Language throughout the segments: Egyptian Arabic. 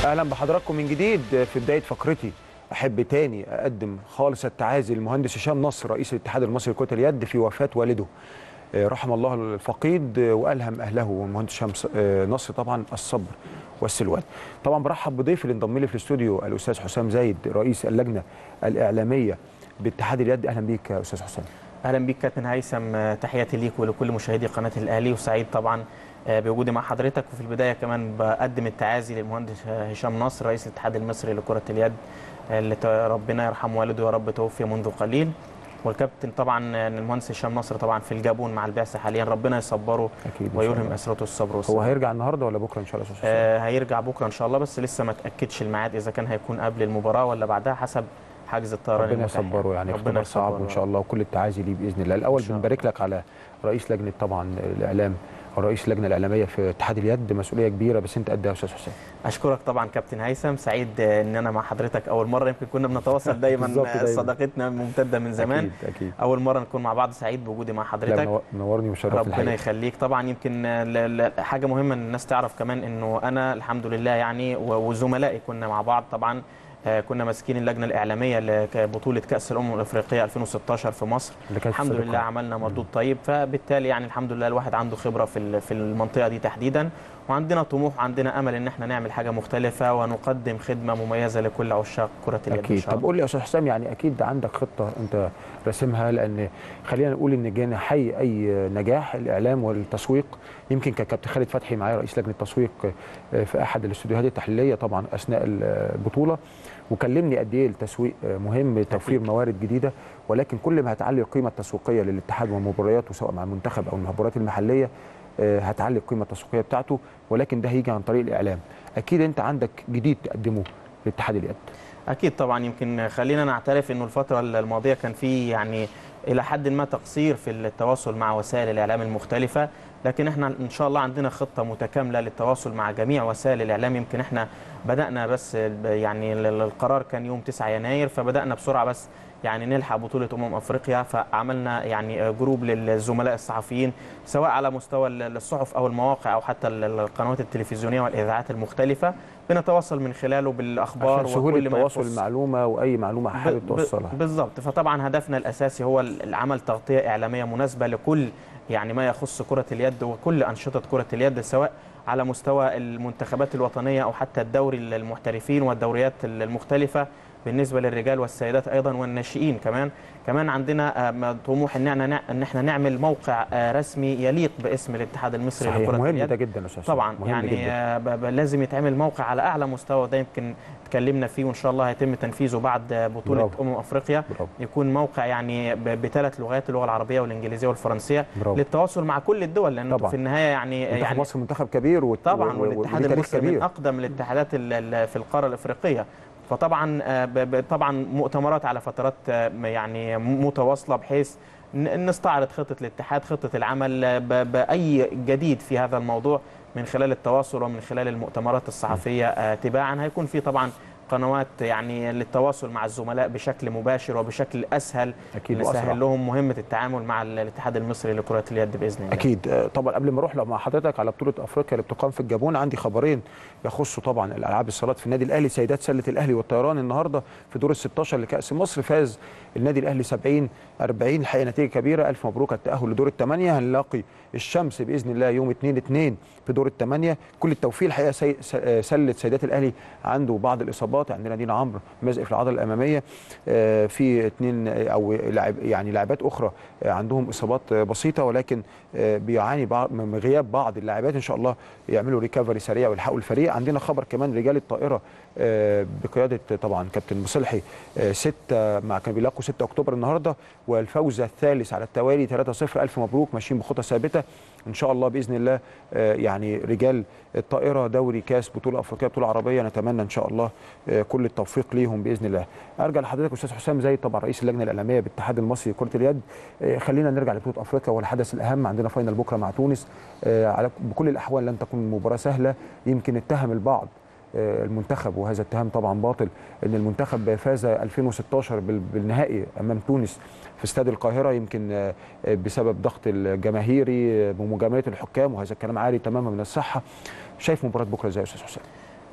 اهلا بحضراتكم من جديد في بدايه فقرتي احب تاني اقدم خالص التعازي للمهندس هشام نصر رئيس الاتحاد المصري لكره اليد في وفاه والده آه، رحم الله الفقيد آه، والهم اهله والمهندس هشام ص- آه، نصر طبعا الصبر والسلوان طبعا برحب بضيفي اللي انضم لي في الاستوديو الاستاذ حسام زايد رئيس اللجنه الاعلاميه باتحاد اليد اهلا بيك يا استاذ حسام اهلا بيك كابتن هيثم آه، تحياتي ليك ولكل مشاهدي قناه الاهلي وسعيد طبعا آه، بوجودي مع حضرتك وفي البدايه كمان بقدم التعازي للمهندس هشام نصر رئيس الاتحاد المصري لكره اليد آه، اللي ت- ربنا يرحم والده يا رب توفي منذ قليل والكابتن طبعا آه، المهندس هشام نصر طبعا في الجابون مع البعثه حاليا ربنا يصبره اكيد إن شاء ويلهم الله. اسرته الصبر هو والسلام هيرجع النهارده ولا بكره ان شاء الله يا استاذ حسام آه، هيرجع بكره ان شاء الله بس لسه ما تاكدش الميعاد اذا كان هيكون قبل المباراه ولا بعدها حسب حجز الطيران ربنا المتاح يصبره يعني ربنا اختبار صعب يصبره وان شاء الله وكل التعازي ليه باذن الله الاول إن شاء بنبارك الله. لك على رئيس لجنه طبعا الاعلام او رئيس اللجنه الاعلاميه في اتحاد اليد مسؤوليه كبيره بس انت قدها يا استاذ حسام اشكرك طبعا كابتن هيثم سعيد آه، ان انا مع حضرتك اول مره يمكن كنا بنتواصل دايما بالظبط آه، دايماً. صداقتنا ممتده من زمان اكيد اكيد اول مره نكون مع بعض سعيد بوجودي مع لا حضرتك منور- منورني وشرفني ربنا الحقيقه يخليك طبعا يمكن آه، ل- ل- حاجه مهمه ان الناس تعرف كمان انه انا الحمد لله يعني و- وزملائي كنا مع بعض طبعا آه، كنا ماسكين اللجنه الاعلاميه لبطوله كاس الامم الافريقيه 2016 في مصر اللي كانت في الحمد استاد لله القاهرة. عملنا مردود طيب فبالتالي يعني الحمد لله الواحد عنده خبره في ال- في المنطقه دي تحديدا وعندنا طموح وعندنا امل ان احنا نعمل حاجه مختلفه ونقدم خدمه مميزه لكل عشاق كره اليد ان اكيد شاء طب الله قول لي يا استاذ حسام يعني اكيد عندك خطه انت راسمها لان خلينا نقول ان جناحي اي نجاح الاعلام والتسويق يمكن كان كابتن خالد فتحي معايا رئيس لجنه التسويق آه، في احد الاستوديوهات التحليليه طبعا اثناء البطوله وكلمني قد ايه التسويق آه، مهم توفير موارد جديده ولكن كل ما هتعلي القيمه التسويقيه للاتحاد ومبارياته سواء مع المنتخب او المباريات المحليه آه، هتعلي القيمه التسويقيه بتاعته ولكن ده هيجي عن طريق الاعلام اكيد انت عندك جديد تقدمه لاتحاد اليد اكيد طبعا يمكن خلينا نعترف انه الفتره الماضيه كان في يعني الى حد ما تقصير في التواصل مع وسائل الاعلام المختلفه لكن احنا ان شاء الله عندنا خطه متكامله للتواصل مع جميع وسائل الاعلام يمكن احنا بدانا بس ب- يعني ال- ال- القرار كان يوم 9 يناير فبدانا بسرعه بس يعني نلحق بطوله امم افريقيا فعملنا يعني جروب للزملاء الصحفيين سواء على مستوى ال- الصحف او المواقع او حتى ال- القنوات التلفزيونيه والاذاعات المختلفه بنتواصل من خلاله بالاخبار عشان سهوله وكل ما تواصل يخص المعلومه واي معلومه حابب ب- ب- توصلها بالظبط فطبعا هدفنا الاساسي هو العمل تغطيه اعلاميه مناسبه لكل يعني ما يخص كره اليد وكل انشطه كره اليد سواء على مستوى المنتخبات الوطنيه او حتى الدوري المحترفين والدوريات المختلفه بالنسبه للرجال والسيدات ايضا والناشئين كمان كمان عندنا آه، طموح ان احنا ان احنا نعمل موقع آه، رسمي يليق باسم الاتحاد المصري صحيح لكره مهم اليد ده جدا يا استاذ حسام، طبعا مهم يعني جدا. آه، ب- ب- لازم يتعمل موقع على اعلى مستوى ده يمكن اتكلمنا فيه وان شاء الله هيتم تنفيذه بعد آه، بطوله برافو. امم افريقيا برافو يكون موقع يعني ب- بثلاث لغات اللغه العربيه والانجليزيه والفرنسيه برافو للتواصل مع كل الدول لان طبعا. في النهايه يعني منتخب يعني مصر منتخب كبير وت- طبعا و- و- والاتحاد وليه تاريخ المصري من كبير اقدم الاتحادات ال- ال- في القاره الافريقيه فطبعا آه، ب- ب- طبعا مؤتمرات على فترات آه، يعني متواصله بحيث ن- نستعرض خطه الاتحاد خطه العمل آه، ب- باي جديد في هذا الموضوع من خلال التواصل ومن خلال المؤتمرات الصحفيه آه، تباعا هيكون في طبعا قنوات يعني للتواصل مع الزملاء بشكل مباشر وبشكل اسهل اكيد واسرع نسهل لهم مهمه التعامل مع الاتحاد المصري لكره اليد باذن الله اكيد آه، طبعا قبل ما اروح مع حضرتك على بطوله افريقيا اللي بتقام في الجابون عندي خبرين يخصوا طبعا الالعاب الصالات في النادي الاهلي سيدات سله الاهلي والطيران النهارده في دور ال 16 لكاس مصر فاز النادي الاهلي 70 40 الحقيقه نتيجه كبيره الف مبروك التاهل لدور الثمانيه هنلاقي الشمس باذن الله يوم 2 2 في دور الثمانيه كل التوفيق الحقيقه سي... س- آه، سله سيدات الاهلي عنده بعض الاصابات عندنا دينا عمرو مزق في العضله الاماميه آه، في اثنين او لاعب يعني لاعبات اخرى آه، عندهم اصابات آه، بسيطه ولكن آه، بيعاني بعض من غياب بعض اللاعبات ان شاء الله يعملوا ريكفري سريع ويلحقوا الفريق عندنا خبر كمان رجال الطائره آه، بقياده طبعا كابتن مصلحي آه، ستة مع كانوا بيلاقوا 6 اكتوبر النهارده والفوز الثالث على التوالي 3-0 الف مبروك ماشيين بخطى ثابته ان شاء الله باذن الله آه، يعني رجال الطائره دوري كاس بطوله افريقيه بطوله عربيه نتمنى ان شاء الله آه، كل التوفيق ليهم باذن الله ارجع لحضرتك استاذ حسام زايد طبعا رئيس اللجنه الاعلاميه بالاتحاد المصري لكره اليد آه، خلينا نرجع لبطوله افريقيا والحدث الاهم عندنا فاينل بكره مع تونس آه، على بكل الاحوال لن تكون مباراه سهله يمكن اتهم البعض آه، المنتخب وهذا اتهام طبعا باطل ان المنتخب فاز 2016 بال- بالنهائي امام تونس في استاد القاهره يمكن آه، آه، بسبب ضغط الجماهيري آه، بمجامله الحكام وهذا الكلام عالي تماما من الصحه شايف مباراه بكره ازاي يا استاذ حسام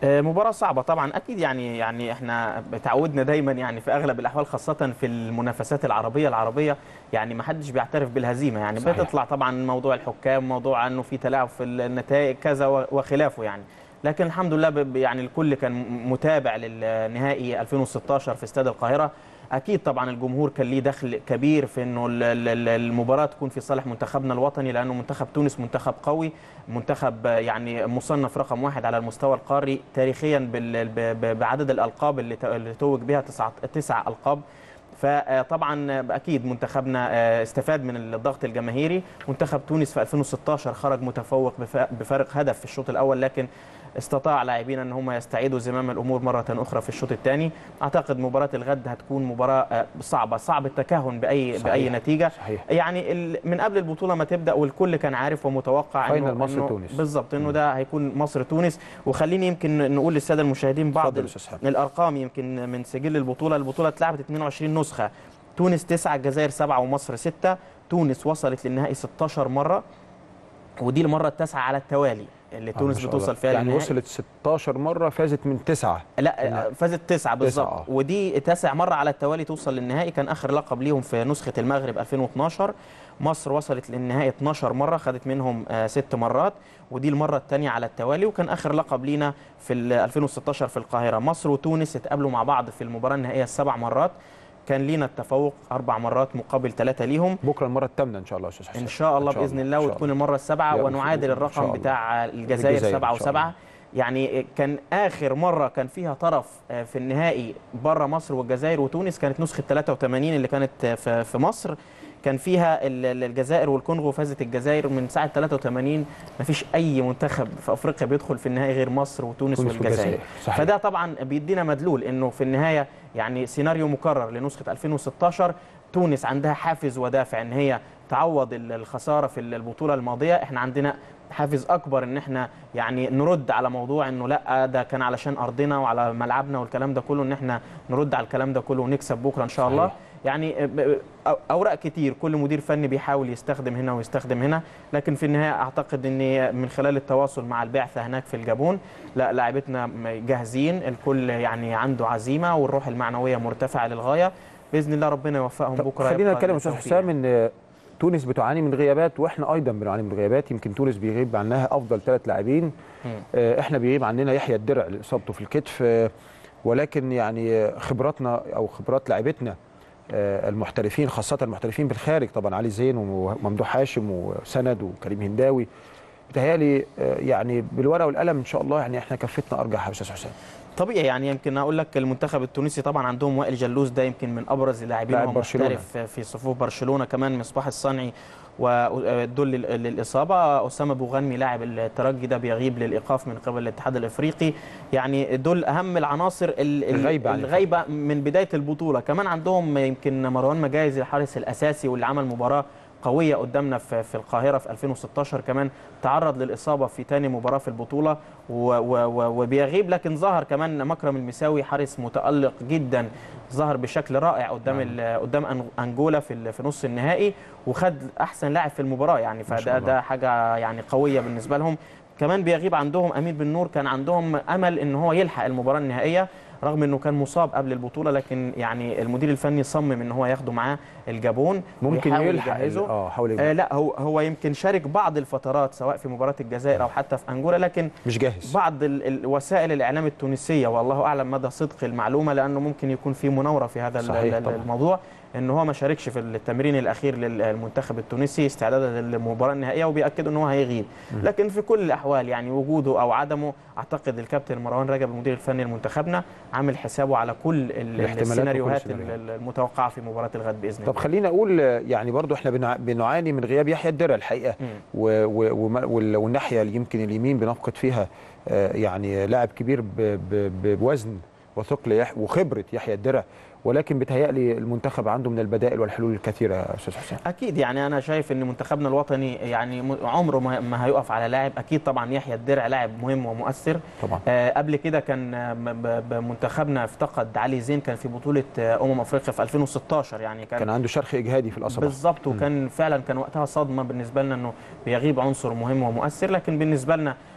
آه، مباراة صعبة طبعا أكيد يعني يعني احنا تعودنا دايما يعني في أغلب الأحوال خاصة في المنافسات العربية العربية يعني ما حدش بيعترف بالهزيمة يعني صحيح. بتطلع طبعا موضوع الحكام موضوع أنه في تلاعب في النتائج كذا و- وخلافه يعني لكن الحمد لله ب- يعني الكل كان م- متابع للنهائي 2016 في استاد القاهرة اكيد طبعا الجمهور كان ليه دخل كبير في انه ال- ال- ال- المباراه تكون في صالح منتخبنا الوطني لانه منتخب تونس منتخب قوي منتخب آه، يعني مصنف رقم واحد على المستوى القاري تاريخيا بال- ب- ب- بعدد الالقاب اللي ت- اللي توج بها تسعة تسع القاب فطبعا اكيد منتخبنا آه، استفاد من الضغط الجماهيري منتخب تونس في 2016 خرج متفوق بف- بفارق هدف في الشوط الاول لكن استطاع لاعبين ان هم يستعيدوا زمام الامور مره اخرى في الشوط الثاني اعتقد مباراه الغد هتكون مباراه آه، صعبه صعب التكهن باي صحيح. باي نتيجه صحيح يعني ال- من قبل البطوله ما تبدا والكل كان عارف ومتوقع فاينل إنه- مصر إنه- تونس. بالظبط انه ده هيكون مصر تونس وخليني يمكن نقول للساده المشاهدين بعض اتفضل يا ال- استاذ حامد الارقام يمكن من سجل البطوله البطوله اتلعبت 22 نسخه تونس 9 الجزائر 7 ومصر 6 تونس وصلت للنهائي 16 مره ودي المره التاسعه على التوالي اللي آه، ما تونس شاء بتوصل الله. فيها يعني للنهائي. وصلت 16 مره فازت من تسعه لا فازت تسعة بالظبط آه. ودي تاسع مرة على التوالي توصل للنهائي كان آخر لقب ليهم في نسخة المغرب 2012 مصر وصلت للنهائي 12 مرة خدت منهم آه، ست مرات ودي المرة الثانية على التوالي وكان آخر لقب لينا في ال 2016 في القاهرة مصر وتونس اتقابلوا مع بعض في المباراة النهائية السبع مرات كان لينا التفوق أربع مرات مقابل ثلاثة ليهم بكره المره الثامنه ان شاء الله يا استاذ حسين ان شاء الله باذن الله إن شاء وتكون المره السابعه يا رب. ونعادل إن شاء الرقم الله. بتاع الجزائر الجزائر سبعة إن شاء الله. وسبعة يعني كان اخر مره كان فيها طرف آه، في النهائي بره مصر والجزائر وتونس كانت نسخه 83 اللي كانت آه، في في مصر كان فيها ال- ال- الجزائر والكونغو فازت الجزائر من ساعه 83 ما فيش اي منتخب في افريقيا بيدخل في النهائي غير مصر وتونس تونس والجزائر والجزائر. صحيح. فده طبعا بيدينا مدلول انه في النهايه يعني سيناريو مكرر لنسخه 2016 تونس عندها حافز ودافع ان هي تعوض ال- الخساره في البطوله الماضيه احنا عندنا حافز اكبر ان احنا يعني نرد على موضوع انه لا ده كان علشان ارضنا وعلى ملعبنا والكلام ده كله ان احنا نرد على الكلام ده كله ونكسب بكره ان شاء الله صحيح. يعني ب- ب- أو- اوراق كتير كل مدير فني بيحاول يستخدم هنا ويستخدم هنا لكن في النهايه اعتقد ان من خلال التواصل مع البعثه هناك في الجابون لا لاعبتنا م- جاهزين الكل يعني عنده عزيمه والروح المعنويه مرتفعه للغايه باذن الله ربنا يوفقهم طب بكره خلينا يبقى نتكلم يا استاذ التوفيق. حسام ان تونس بتعاني من غيابات واحنا ايضا بنعاني من غيابات يمكن تونس بيغيب عنها افضل ثلاث لاعبين مم. آه، احنا بيغيب عننا يحيى الدرع لاصابته في الكتف آه، ولكن يعني خبراتنا او خبرات لاعبتنا آه، المحترفين خاصه المحترفين بالخارج طبعا علي زين وممدوح هاشم وسند وكريم هنداوي بتهيألي آه، يعني بالورقه والقلم ان شاء الله يعني احنا كفتنا ارجح يا استاذ حسام طبيعي يعني يمكن اقول لك المنتخب التونسي طبعا عندهم وائل جلوس ده يمكن من ابرز اللاعبين لاعب وهو برشلونة. محترف في صفوف برشلونه كمان مصباح الصنعي ودول للاصابه اسامه بوغنمي لاعب الترجي ده بيغيب للايقاف من قبل الاتحاد الافريقي يعني دول اهم العناصر ال- ال- الغايبة عن الغايبه من بدايه البطوله كمان عندهم يمكن مروان مجايز الحارس الاساسي واللي عمل مباراه قويه قدامنا في في القاهره في 2016 كمان تعرض للاصابه في ثاني مباراه في البطوله و- و- و- وبيغيب لكن ظهر كمان مكرم المساوي حارس متالق جدا ظهر بشكل رائع قدام ال- قدام أن- انجولا في ال- في نص النهائي وخد احسن لاعب في المباراه يعني ما شاء فده الله. ده حاجه يعني قويه بالنسبه لهم كمان بيغيب عندهم امير بن نور كان عندهم امل ان هو يلحق المباراه النهائيه رغم انه كان مصاب قبل البطوله لكن يعني المدير الفني صمم ان هو ياخده معاه الجابون ممكن ويحاول يلحق ال- يجهزه. اه حاول آه يجهز. لا هو هو يمكن شارك بعض الفترات سواء في مباراه الجزائر او حتى في انجولا لكن مش جاهز بعض ال- ال- وسائل الاعلام التونسيه والله اعلم مدى صدق المعلومه لانه ممكن يكون في مناوره في هذا ال- صحيح ال- طبعاً. الموضوع ان هو ما شاركش في التمرين الاخير للمنتخب التونسي استعدادا للمباراه النهائيه وبياكدوا ان هو هيغيب لكن في كل الاحوال يعني وجوده او عدمه اعتقد الكابتن مروان رجب المدير الفني لمنتخبنا عامل حسابه على كل ال- الاحتمالات وكل السيناريوهات السيناريوهات. ال- المتوقعه في مباراه الغد باذن الله طب خلينا اقول آه، يعني برضو احنا بنع- بنعاني من غياب يحيى الدرع الحقيقه مم. و- و- وما- وال- والناحيه اللي يمكن اليمين بنفقد فيها آه، يعني لاعب كبير ب- ب- ب- بوزن وثقل يح- وخبره يحيى الدرع ولكن بتهيألي المنتخب عنده من البدائل والحلول الكثيره يا استاذ حسام اكيد يعني انا شايف ان منتخبنا الوطني يعني م- عمره ما ما هيقف على لاعب اكيد طبعا يحيى الدرع لاعب مهم ومؤثر طبعا آه قبل كده كان آه، م- ب- ب- منتخبنا افتقد علي زين كان في بطوله آه، امم افريقيا في 2016 يعني كان, كان عنده شرخ اجهادي في الاصابع بالظبط وكان فعلا كان وقتها صدمه بالنسبه لنا انه بيغيب عنصر مهم ومؤثر لكن بالنسبه لنا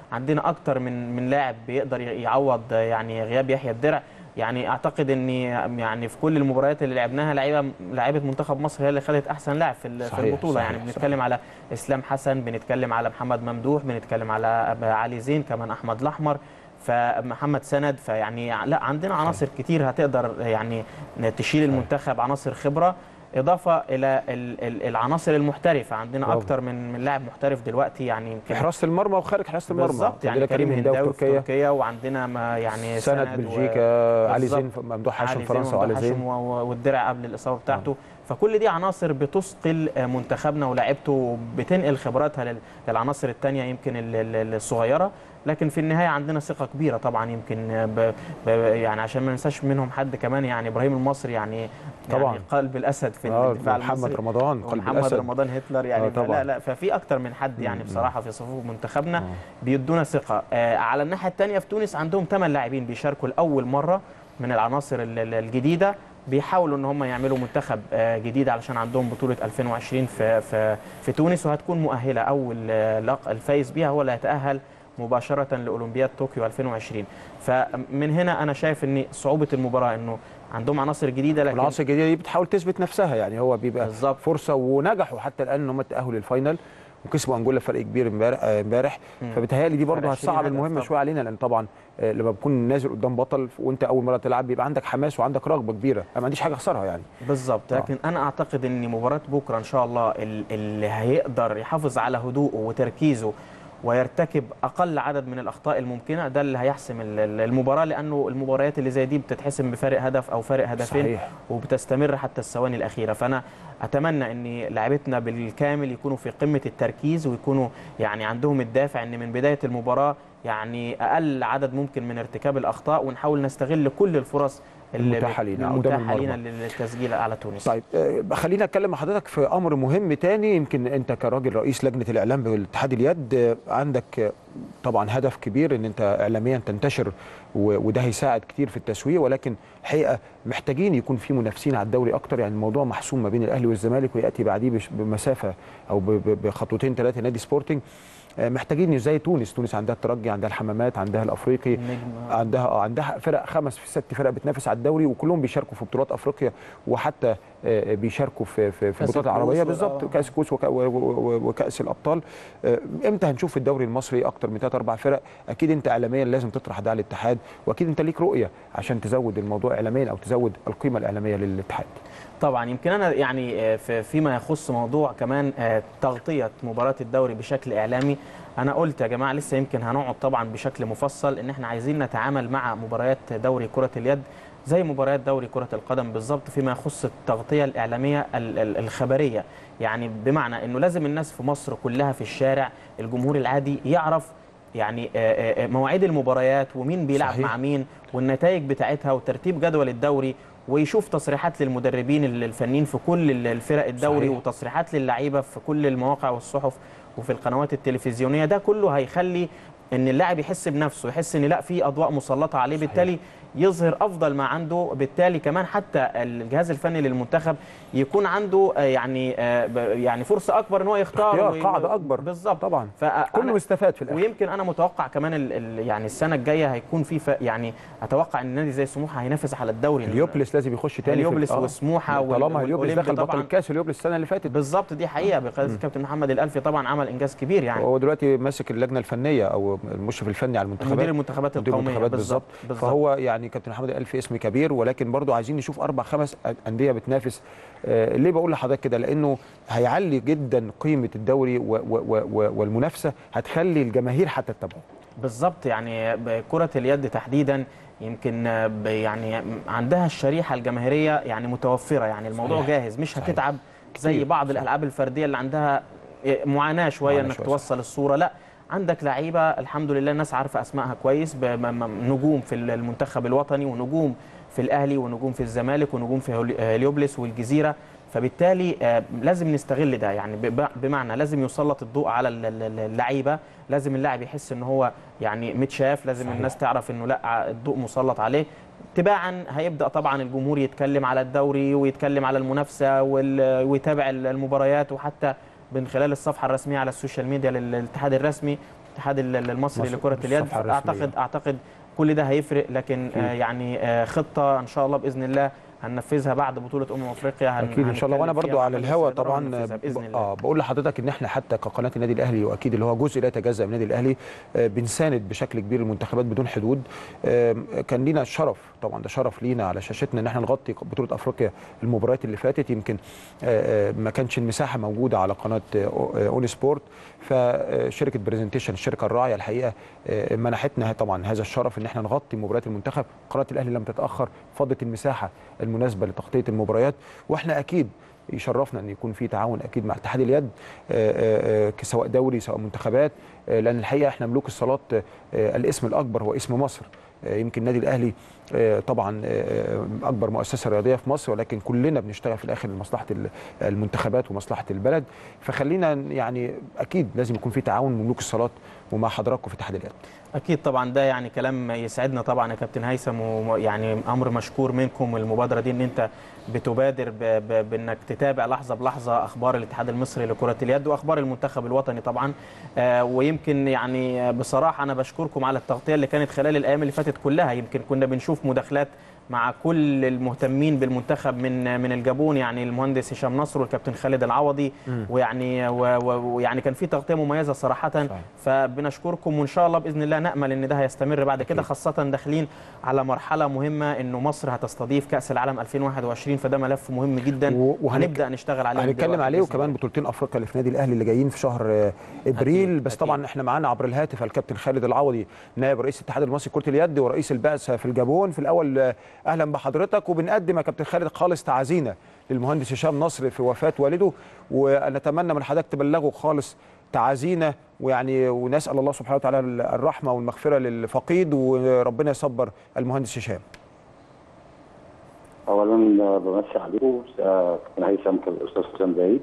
عندنا اكتر من من لاعب بيقدر يعوض يعني غياب يحيى الدرع يعني اعتقد ان يعني في كل المباريات اللي لعبناها لعيبه لعيبه منتخب مصر هي اللي خدت احسن لاعب في في البطوله صحيح يعني بنتكلم على اسلام حسن بنتكلم على محمد ممدوح بنتكلم على علي زين كمان احمد الاحمر فمحمد سند فيعني لا عندنا عناصر كتير هتقدر يعني تشيل المنتخب عناصر خبره اضافه الى العناصر المحترفه عندنا طبعا. اكتر من من لاعب محترف دلوقتي يعني في حراسه المرمى وخارج حراسه المرمى بالظبط يعني كريم هنداوي في تركيا وعندنا ما يعني سند بلجيكا علي زين ممدوح هاشم فرنسا وعلي زين والدرع قبل الاصابه بتاعته آه. فكل دي عناصر بتثقل منتخبنا ولاعيبته وبتنقل خبراتها للعناصر الثانيه يمكن الصغيره لكن في النهايه عندنا ثقه كبيره طبعا يمكن ب... ب... يعني عشان ما ننساش منهم حد كمان يعني ابراهيم المصري يعني طبعا يعني قلب الاسد في آه الدفاع محمد المصري رمضان قلب محمد الاسد رمضان هتلر يعني آه طبعا. لا لا ففي اكتر من حد يعني بصراحه في صفوف منتخبنا آه. بيدونا ثقه آه على الناحيه الثانيه في تونس عندهم 8 لاعبين بيشاركوا لاول مره من العناصر الجديده بيحاولوا ان هم يعملوا منتخب جديد علشان عندهم بطوله 2020 في في في تونس وهتكون مؤهله اول الفايز بيها هو اللي هيتاهل مباشره لاولمبياد طوكيو 2020 فمن هنا انا شايف ان صعوبه المباراه انه عندهم عناصر جديده لكن العناصر الجديده دي بتحاول تثبت نفسها يعني هو بيبقى بالظبط. فرصه ونجحوا حتى الان ان هم تاهلوا للفاينل وكسبوا انجولا فرق كبير امبارح امبارح فبتهيألي دي برضه هتصعب المهمه شويه علينا لان طبعا لما بكون نازل قدام بطل وانت اول مره تلعب بيبقى عندك حماس وعندك رغبه كبيره انا ما عنديش حاجه اخسرها يعني بالظبط لكن آه. انا اعتقد ان مباراه بكره ان شاء الله اللي هيقدر يحافظ على هدوءه وتركيزه ويرتكب اقل عدد من الاخطاء الممكنه ده اللي هيحسم المباراه لانه المباريات اللي زي دي بتتحسم بفارق هدف او فارق هدفين صحيح. وبتستمر حتى الثواني الاخيره فانا اتمنى ان لاعبتنا بالكامل يكونوا في قمه التركيز ويكونوا يعني عندهم الدافع ان من بدايه المباراه يعني اقل عدد ممكن من ارتكاب الاخطاء ونحاول نستغل كل الفرص المتاحه لينا المتاحه لينا للتسجيل على تونس طيب خلينا اتكلم مع حضرتك في امر مهم تاني يمكن انت كراجل رئيس لجنه الاعلام بالاتحاد اليد عندك طبعا هدف كبير ان انت اعلاميا تنتشر وده هيساعد كتير في التسويق ولكن الحقيقه محتاجين يكون في منافسين على الدوري اكتر يعني الموضوع محسوم ما بين الاهلي والزمالك وياتي بعديه بمسافه او بخطوتين ثلاثه نادي سبورتنج محتاجين زي تونس تونس عندها الترجي عندها الحمامات عندها الافريقي عندها اه عندها فرق خمس في ست فرق بتنافس على الدوري وكلهم بيشاركوا في بطولات افريقيا وحتى بيشاركوا في في, في البطولات العربيه بالظبط كاس كوس وكاس الابطال امتى هنشوف الدوري المصري اكتر من ثلاث اربع فرق اكيد انت اعلاميا لازم تطرح ده على الاتحاد واكيد انت ليك رؤيه عشان تزود الموضوع اعلاميا او تزود القيمه الاعلاميه للاتحاد طبعا يمكن انا يعني فيما يخص موضوع كمان تغطيه مباراه الدوري بشكل اعلامي انا قلت يا جماعه لسه يمكن هنقعد طبعا بشكل مفصل ان احنا عايزين نتعامل مع مباريات دوري كره اليد زي مباريات دوري كره القدم بالظبط فيما يخص التغطيه الاعلاميه الخبريه يعني بمعنى انه لازم الناس في مصر كلها في الشارع الجمهور العادي يعرف يعني مواعيد المباريات ومين بيلعب صحيح. مع مين والنتائج بتاعتها وترتيب جدول الدوري ويشوف تصريحات للمدربين الفنيين في كل الفرق الدوري صحيح. وتصريحات للعيبه في كل المواقع والصحف وفي القنوات التلفزيونيه ده كله هيخلي ان اللاعب يحس بنفسه يحس ان لا في اضواء مسلطه عليه صحيح. بالتالي يظهر افضل ما عنده بالتالي كمان حتى الجهاز الفني للمنتخب يكون عنده يعني يعني فرصه اكبر ان هو يختار اختيار قاعده اكبر بالظبط طبعا كله استفاد في الاخر ويمكن انا متوقع كمان ال ال يعني السنه الجايه هيكون في ف... يعني اتوقع ان نادي زي سموحه هينافس على الدوري اليوبلس لازم يخش تاني اليوبلس وسموحه طالما اليوبلس دخل بطل الكاس اليوبلس السنه اللي فاتت بالظبط دي حقيقه بقياده الكابتن محمد الالفي طبعا عمل انجاز كبير يعني هو دلوقتي ماسك اللجنه الفنيه او المشرف الفني على المنتخبات مدير المنتخبات القوميه بالظبط فهو يعني كابتن محمد الالفي اسم كبير ولكن برضو عايزين نشوف اربع خمس انديه بتنافس آه ليه بقول لحضرتك كده لانه هيعلي جدا قيمه الدوري و و و والمنافسه هتخلي الجماهير حتى تتابعه بالظبط يعني كره اليد تحديدا يمكن يعني عندها الشريحه الجماهيريه يعني متوفره يعني الموضوع صحيح. جاهز مش صحيح. هتتعب زي بعض الالعاب الفرديه اللي عندها معاناه شويه انك شوية توصل الصوره لا عندك لعيبه الحمد لله الناس عارفه اسمائها كويس نجوم في المنتخب الوطني ونجوم في الاهلي ونجوم في الزمالك ونجوم في هليوبلس والجزيره فبالتالي لازم نستغل ده يعني بمعنى لازم يسلط الضوء على اللعيبه لازم اللاعب يحس ان هو يعني متشاف لازم صحيح. الناس تعرف انه لا الضوء مسلط عليه تباعا هيبدا طبعا الجمهور يتكلم على الدوري ويتكلم على المنافسه ويتابع المباريات وحتى من خلال الصفحه الرسميه على السوشيال ميديا للاتحاد الرسمي الاتحاد ال- المصري مصر- لكره اليد الصفحة الرسمية. اعتقد اعتقد كل ده هيفرق لكن آه، يعني آه، خطه ان شاء الله باذن الله هننفذها بعد بطوله امم افريقيا هن- اكيد ان شاء الله وانا هنتكلم فيها برضو مع على مجلس الهوا الإدارة طبعا وهننفذها باذن الله اه بقول لحضرتك ان احنا حتى كقناه النادي الاهلي واكيد اللي هو جزء لا يتجزا من النادي الاهلي آه، بنساند بشكل كبير المنتخبات بدون حدود آه، كان لينا الشرف طبعا ده شرف لينا على شاشتنا ان احنا نغطي بطوله افريقيا المباريات اللي فاتت يمكن آه، آه، ما كانش المساحه موجوده على قناه آه، آه، اون سبورت فشركه برزنتيشن الشركه الراعيه الحقيقه آه، منحتنا طبعا هذا الشرف ان احنا نغطي مباريات المنتخب قناه الاهلي لم تتاخر فضت المساحه المناسبه لتغطيه المباريات واحنا اكيد يشرفنا ان يكون في تعاون اكيد مع اتحاد اليد آه، آه، آه، سواء دوري سواء منتخبات آه، لان الحقيقه احنا ملوك الصالات آه، الاسم الاكبر هو اسم مصر آه، يمكن النادي الاهلي آه، طبعا آه، اكبر مؤسسه رياضيه في مصر ولكن كلنا بنشتغل في الاخر لمصلحه ال- المنتخبات ومصلحه البلد فخلينا يعني اكيد لازم يكون في تعاون من ملوك الصالات ومع حضراتكم في اتحاد اليد اكيد طبعا ده يعني كلام يسعدنا طبعا يا كابتن هيثم ويعني امر مشكور منكم المبادره دي ان انت بتبادر ب- ب- بانك تتابع لحظه بلحظه اخبار الاتحاد المصري لكره اليد واخبار المنتخب الوطني طبعا آه، ويمكن يعني بصراحه انا بشكركم على التغطيه اللي كانت خلال الايام اللي فاتت كلها يمكن كنا بنشوف مداخلات مع كل المهتمين بالمنتخب من من الجابون يعني المهندس هشام نصر والكابتن خالد العوضي ويعني و- و- ويعني كان في تغطيه مميزه صراحه فبنشكركم وان شاء الله باذن الله نامل ان ده هيستمر بعد كده خاصه داخلين على مرحله مهمه انه مصر هتستضيف كاس العالم 2021 فده ملف مهم جدا و- وهنك- وهنبدا نشتغل عليه من هنتكلم دلوقتي عليه بإذن وكمان الله. بطولتين افريقيا اللي في نادي الاهلي اللي جايين في شهر آه، ابريل أكيد، بس أكيد. طبعا احنا معانا عبر الهاتف الكابتن خالد العوضي نائب رئيس الاتحاد المصري لكره اليد ورئيس البعثه في الجابون في الاول آه، اهلا بحضرتك وبنقدم يا كابتن خالد خالص تعازينا للمهندس هشام نصر في وفاه والده ونتمنى من حضرتك تبلغوا خالص تعازينا ويعني ونسال الله سبحانه وتعالى الرحمه والمغفره للفقيد وربنا يصبر المهندس هشام اولا بمسي عليكم آه، كابتن هيثم كان الاستاذ حسام زايد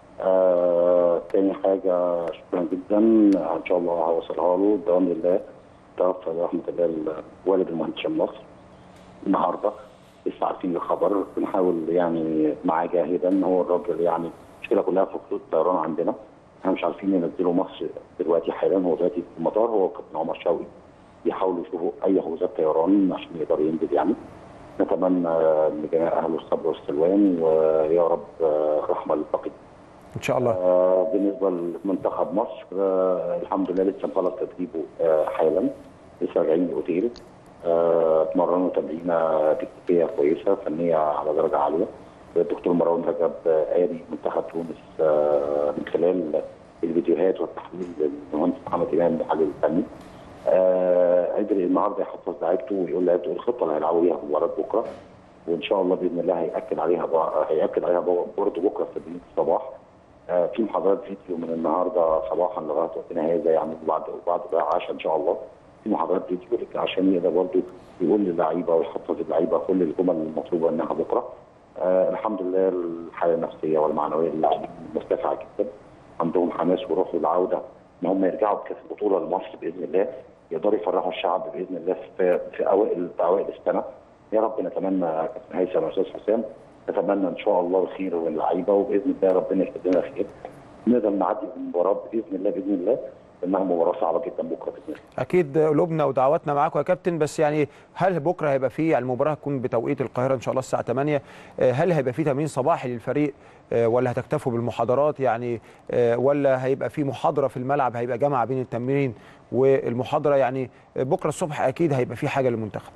آه، تاني حاجه شكرا جدا ان شاء الله هوصلها له الدوام لله توفى برحمه الله والد المهندس هشام نصر النهارده لسه عارفين الخبر بنحاول يعني معاه جاهدا هو الراجل يعني المشكله كلها في خطوط الطيران عندنا احنا مش عارفين ننزله مصر دلوقتي حالا هو دلوقتي في المطار هو كابتن عمر شوقي بيحاولوا يشوفوا اي حجوزات طيران عشان يقدر ينزل يعني نتمنى لجميع اهل الصبر والسلوان ويا رب آه، رحمه للفقيد. ان شاء الله آه، بالنسبه لمنتخب مصر آه، الحمد لله لسه مخلص تدريبه آه، حالا لسه راجعين الاوتيل آه، اتمرنوا تمرينه تكتيكيه كويسه فنيه على درجه عاليه الدكتور مروان رجب آه، قاري منتخب تونس آه، من خلال الفيديوهات والتحليل للمهندس محمد امام المحلل الفني آه، قدر النهارده يحفظ لعيبته ويقول لعيبته إيه الخطه اللي هيلعبوا بيها في مباراه بكره وان شاء الله باذن الله هياكد عليها بقى- هياكد عليها برضه بكره في تدريب الصباح آه، في محاضرات فيديو من النهارده صباحا لغايه وقتنا هذا يعني بعد بعد بقى عشاء ان شاء الله في محاضرات فيديو لك عشان يقدر برضه يقول للعيبه ويحفظ اللعيبه كل الجمل المطلوبه انها بكره آه الحمد لله الحاله النفسيه والمعنويه للاعبين مرتفعه جدا عندهم حماس وروح للعوده ان هم يرجعوا بكاس البطوله لمصر باذن الله يقدروا يفرحوا الشعب باذن الله في في اوائل في اوائل السنه يا رب نتمنى يا كابتن هيثم واستاذ حسام نتمنى ان شاء الله الخير واللعيبه وباذن الله ربنا يكتب لنا خير نقدر نعدي المباراه باذن الله باذن الله انها مباراه صعبه جدا بكره باذن الله اكيد قلوبنا ودعواتنا معاكم يا كابتن بس يعني هل بكره هيبقى فيه يعني المباراه هتكون بتوقيت القاهره ان شاء الله الساعه 8 آه، هل هيبقى فيه تمرين صباحي للفريق آه، ولا هتكتفوا بالمحاضرات يعني آه، ولا هيبقى في محاضره في الملعب هيبقى جمع بين التمرين والمحاضره يعني بكره الصبح اكيد هيبقى في حاجه للمنتخب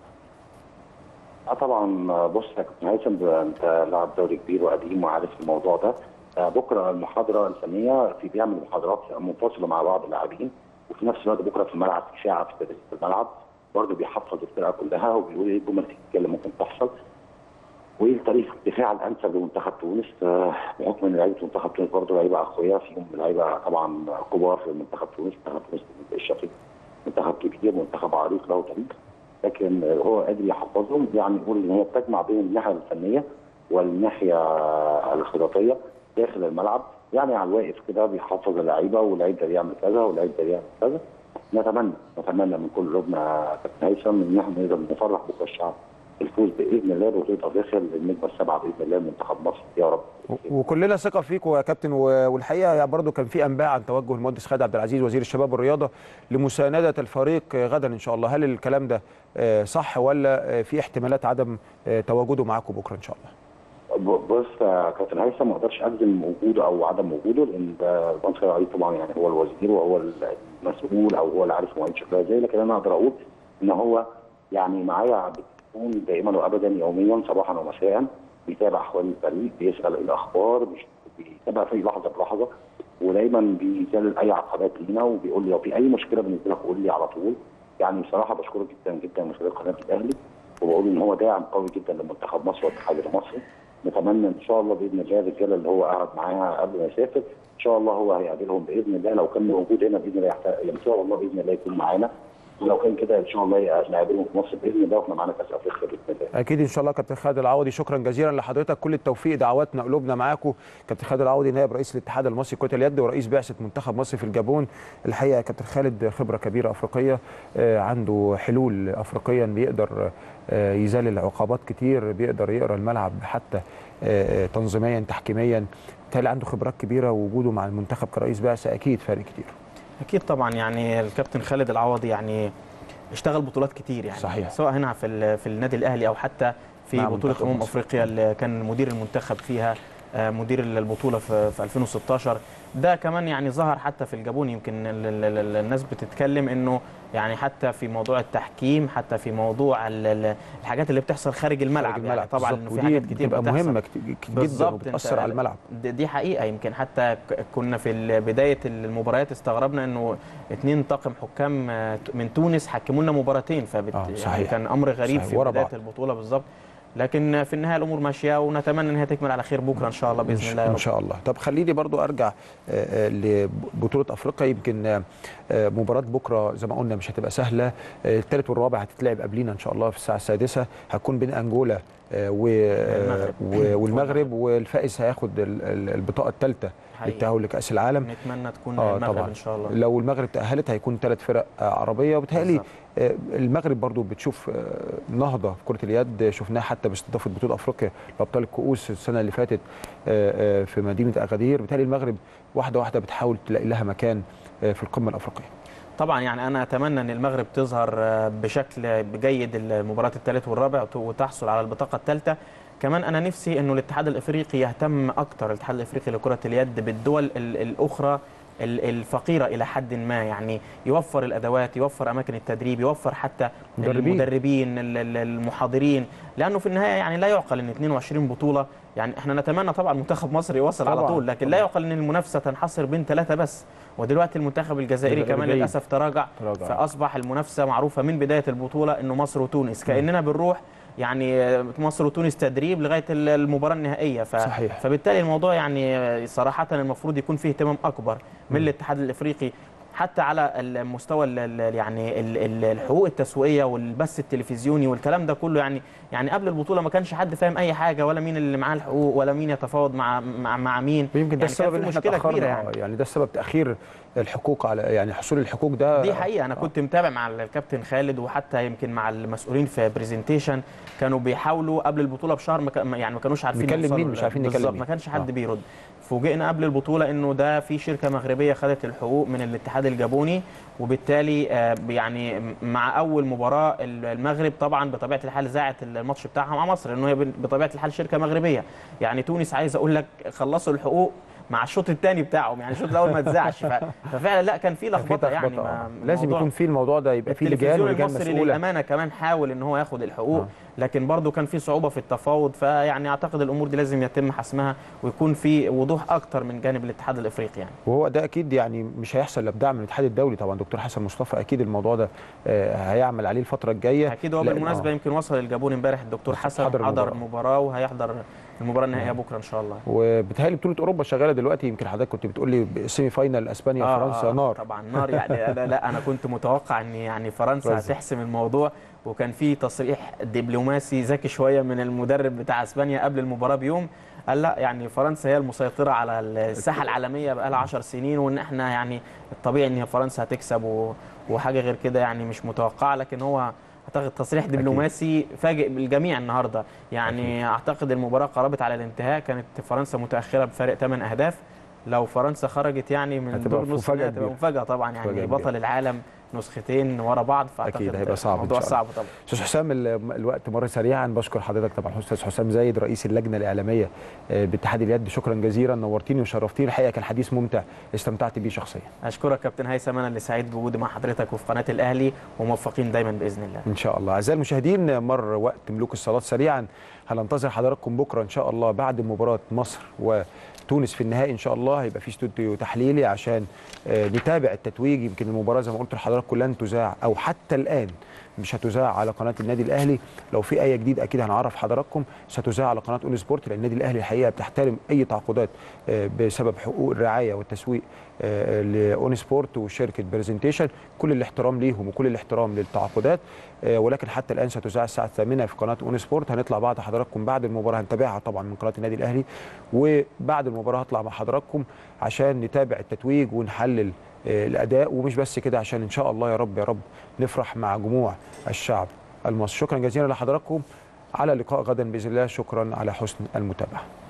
اه طبعا آه، بص يا كابتن هيثم ده انت لاعب دوري كبير وقديم وعارف الموضوع ده آه، بكره المحاضره الفنيه في بيعمل محاضرات منفصله مع بعض اللاعبين وفي نفس الوقت بكره في الملعب في ساعه في تدريب في الملعب برضه بيحفظ الفرقه كلها وبيقول ايه الجمل التكتيكيه اللي ممكن تحصل وايه طريقه الدفاع الانسب لمنتخب تونس آه، بحكم ان لعيبه منتخب تونس برضه لعيبه اقوياء فيهم لعيبه طبعا كبار في منتخب تونس منتخب تونس الشقيق منتخب كبير منتخب عريق له تاريخ لكن آه، هو قادر يحفظهم يعني يقول ان هي بتجمع بين الناحيه الفنيه والناحيه الخططيه داخل الملعب يعني على الواقف كده بيحفظ اللعيبه واللعيب ده يعمل كذا واللعيب ده يعمل كذا نتمنى نتمنى من كل قلوبنا يا كابتن هيثم ان احنا نقدر نفرح بكره الشعب الفوز باذن الله ببطوله افريقيا للنجمه السبعه باذن الله منتخب مصر يا رب و- وكلنا ثقه فيكم يا كابتن و- والحقيقه برضو كان في انباء عن توجه المهندس خالد عبد العزيز وزير الشباب والرياضه لمسانده الفريق غدا ان شاء الله هل الكلام ده آه، صح ولا آه، في احتمالات عدم آه، تواجده معاكم بكره ان شاء الله ب- بص يا كابتن هيثم ما اقدرش اجزم وجوده او عدم وجوده لان ده المهندس خالد علي طبعا يعني هو الوزير وهو المسؤول او هو اللي عارف مواعيد شكلها ازاي لكن انا اقدر اقول ان هو يعني معايا بالتليفون دائما وابدا يوميا صباحا ومساء بيتابع احوال الفريق بيسال الاخبار بيش- بيتابع في لحظه بلحظه ودايما بيسال اي عقبات لينا وبيقول لي لو في اي مشكله بالنسبه لك قول لي على طول يعني بصراحه بشكره جدا جدا من خلال قناه الاهلي وبقول ان هو داعم قوي جدا لمنتخب مصر والاتحاد المصري نتمنى ان شاء الله باذن الله الرجاله اللي هو قعد معاها قبل ما يسافر ان شاء الله هو هيقابلهم باذن الله لو كان موجود هنا باذن الله يحت- ان شاء الله باذن الله يكون معانا ولو كان كده ان شاء الله يق- نقابلهم في مصر باذن الله واحنا معانا كاس افريقيا باذن الله اكيد ان شاء الله كابتن خالد العوضي شكرا جزيلا لحضرتك كل التوفيق دعواتنا قلوبنا معاكم كابتن خالد العوضي نائب رئيس الاتحاد المصري لكره اليد ورئيس بعثه منتخب مصر في الجابون الحقيقه كابتن خالد خبره كبيره افريقيه آه، عنده حلول افريقيا بيقدر آه، يزال عقبات كتير بيقدر يقرا الملعب حتى آه، آه، تنظيميا تحكيميا بالتالي عنده خبرات كبيره ووجوده مع المنتخب كرئيس بعثه اكيد فارق كتير اكيد طبعا يعني الكابتن خالد العوضي يعني اشتغل بطولات كتير يعني صحيح. سواء هنا في ال- في النادي الاهلي او حتى في مع بطوله منتخب امم مصر. افريقيا اللي كان مدير المنتخب فيها آه، مدير البطوله في في 2016 ده كمان يعني ظهر حتى في الجابون يمكن ال- ال- ال- الناس بتتكلم انه يعني حتى في موضوع التحكيم حتى في موضوع ال- ال- الحاجات اللي بتحصل خارج الملعب, خارج يعني طبعا بالظبط. انه في ودي حاجات كتير بتبقى بتحصل. مهمه كت- جدا بالظبط وبتاثر انت- على الملعب دي دي حقيقه يمكن حتى ك- كنا في ال- بدايه المباريات استغربنا انه اتنين طاقم حكام آه، من تونس حكموا لنا مباراتين فبت آه، يعني صحيح. كان امر غريب صحيح، في ورا بدايه بعض. البطوله بالظبط لكن في النهايه الامور ماشيه ونتمنى ان هي تكمل على خير بكره ان شاء الله باذن الله يا ان رب. شاء الله طب خليني برضو ارجع آه، آه، لبطوله افريقيا يمكن آه، آه، مباراه بكره زي ما قلنا مش هتبقى سهله آه، الثالث والرابع هتتلعب قبلينا ان شاء الله في الساعه السادسه هتكون بين انجولا آه، و- المغرب. و- والمغرب والفائز هياخد ال- ال- البطاقه الثالثه حقيقي. للتاهل لكاس العالم نتمنى تكون اه المغرب طبعا ان شاء الله لو المغرب تاهلت هيكون ثلاث فرق آه، عربيه وبالتالي بالظبط. آه، المغرب برضو بتشوف آه، نهضه في كره اليد شفناها حتى باستضافه بطوله افريقيا لابطال الكؤوس السنه اللي فاتت آه، آه، في مدينه اغادير بالتالي المغرب واحده واحده بتحاول تلاقي لها مكان آه، في القمه الافريقيه طبعا يعني انا اتمنى ان المغرب تظهر آه، بشكل جيد المباراه الثالث والرابع وت- وتحصل على البطاقه الثالثه كمان انا نفسي انه الاتحاد الافريقي يهتم اكتر الاتحاد الافريقي لكره اليد بالدول ال- الاخرى ال- الفقيره الى حد ما يعني يوفر الادوات يوفر اماكن التدريب يوفر حتى مدربين. المدربين ال- ال- المحاضرين لانه في النهايه يعني لا يعقل ان 22 بطوله يعني احنا نتمنى طبعا منتخب مصر يوصل على طبعاً، طول لكن لا طبعاً. يعقل ان المنافسه تنحصر بين ثلاثه بس ودلوقتي المنتخب الجزائري الجزائري كمان جيد. للاسف تراجع تراجع. فاصبح المنافسه معروفه من بدايه البطوله انه مصر وتونس كاننا بنروح يعني مصر وتونس تدريب لغايه المباراه النهائيه ف... صحيح. فبالتالي الموضوع يعني صراحه المفروض يكون فيه اهتمام اكبر من الاتحاد الافريقي حتى على المستوى ال- ال- يعني ال- ال- الحقوق التسويقيه والبث التلفزيوني والكلام ده كله يعني يعني قبل البطوله ما كانش حد فاهم اي حاجه ولا مين اللي معاه الحقوق ولا مين يتفاوض مع مع, مع مين ويمكن ده يعني كان السبب في ان احنا مشكله كبيره تاخرنا يعني يعني. يعني ده السبب تاخير الحقوق على يعني حصول الحقوق ده دي حقيقه انا كنت متابع مع الكابتن خالد وحتى يمكن مع المسؤولين في برزنتيشن كانوا بيحاولوا قبل البطوله بشهر ما كان- يعني ما كانوش عارفين نكلم يوصلوا مين؟ مش عارفين نكلم بالظبط مين. ما كانش حد آه. بيرد فوجئنا قبل البطوله انه ده في شركه مغربيه خدت الحقوق من الاتحاد الجابوني وبالتالي آه، يعني مع اول مباراه المغرب طبعا بطبيعه الحال زاعت الماتش بتاعها مع مصر لانه هي بطبيعه الحال شركه مغربيه يعني تونس عايز اقول لك خلصوا الحقوق مع الشوط الثاني بتاعهم يعني الشوط الاول ما اتذاعش ف- ففعلا لا كان في كان في لخبطه يعني تخبطة، ما آه. لازم الموضوع- يكون في الموضوع ده يبقى في لجان التلفزيون ولجان المصري مسؤوله للامانه كمان حاول ان هو ياخد الحقوق آه. آه. لكن برضه كان في صعوبه في التفاوض فيعني اعتقد الامور دي لازم يتم حسمها ويكون في وضوح اكتر من جانب الاتحاد الافريقي يعني وهو ده اكيد يعني مش هيحصل الا بدعم من الاتحاد الدولي طبعا دكتور حسن مصطفى اكيد الموضوع ده آه، هيعمل عليه الفتره الجايه اكيد هو لأن- بالمناسبه آه. يمكن وصل الجابون امبارح الدكتور بس حسن حضر حضر, المباراة. المباراه وهيحضر المباراه النهائيه بكره ان شاء الله وبتهيألي بطوله اوروبا شغاله دلوقتي يمكن حضرتك كنت بتقول لي سيمي فاينال اسبانيا آه، فرنسا آه، نار طبعا نار يعني لا, لا انا كنت متوقع ان يعني فرنسا فرنسا. هتحسم الموضوع وكان في تصريح دبلوماسي ذكي شويه من المدرب بتاع اسبانيا قبل المباراه بيوم قال لا يعني فرنسا هي المسيطره على الساحه العالميه بقى لها 10 سنين وان احنا يعني الطبيعي ان فرنسا هتكسب و- وحاجه غير كده يعني مش متوقعه لكن هو اعتقد تصريح دبلوماسي فاجئ بالجميع النهارده يعني اعتقد المباراه قربت على الانتهاء كانت فرنسا متاخره بفارق 8 اهداف لو فرنسا خرجت يعني من هتبقى دور نص مفاجأة النهائي هتبقى كبيرة. مفاجاه طبعا مفاجأة يعني كبيرة. بطل العالم نسختين ورا بعض فاعتقد أكيد هيبقى صعب إن الموضوع شاء الله. صعب طبعا استاذ حسام ال- الوقت مر سريعا بشكر حضرتك طبعا استاذ حسام زايد رئيس اللجنه الاعلاميه آه، باتحاد اليد شكرا جزيلا نورتيني وشرفتيني الحقيقه كان حديث ممتع استمتعت بيه شخصيا اشكرك كابتن هيثم انا اللي سعيد بوجودي مع حضرتك وفي قناه الاهلي وموفقين دايما باذن الله ان شاء الله اعزائي المشاهدين مر وقت ملوك الصالات سريعا هننتظر حضراتكم بكره ان شاء الله بعد مباراه مصر وتونس في النهائي ان شاء الله هيبقى في استوديو تحليلي عشان آه، نتابع التتويج يمكن المباراه زي ما قلت لحضراتكم لن تذاع او حتى الان مش هتذاع على قناه النادي الاهلي لو في اي جديد اكيد هنعرف حضراتكم ستذاع على قناه اون سبورت لان النادي الاهلي الحقيقه بتحترم اي تعاقدات آه، بسبب حقوق الرعايه والتسويق آه، لاون سبورت وشركه برزنتيشن كل الاحترام ليهم وكل الاحترام للتعاقدات آه، ولكن حتى الان ستذاع الساعه الثامنه في قناه اون سبورت هنطلع بعد حضراتكم بعد المباراه هنتابعها طبعا من قناه النادي الاهلي وبعد المباراه هطلع مع حضراتكم عشان نتابع التتويج ونحلل آه، الاداء ومش بس كده عشان ان شاء الله يا رب يا رب نفرح مع جموع الشعب المصري شكرا جزيلا لحضراتكم على اللقاء غدا باذن الله شكرا على حسن المتابعه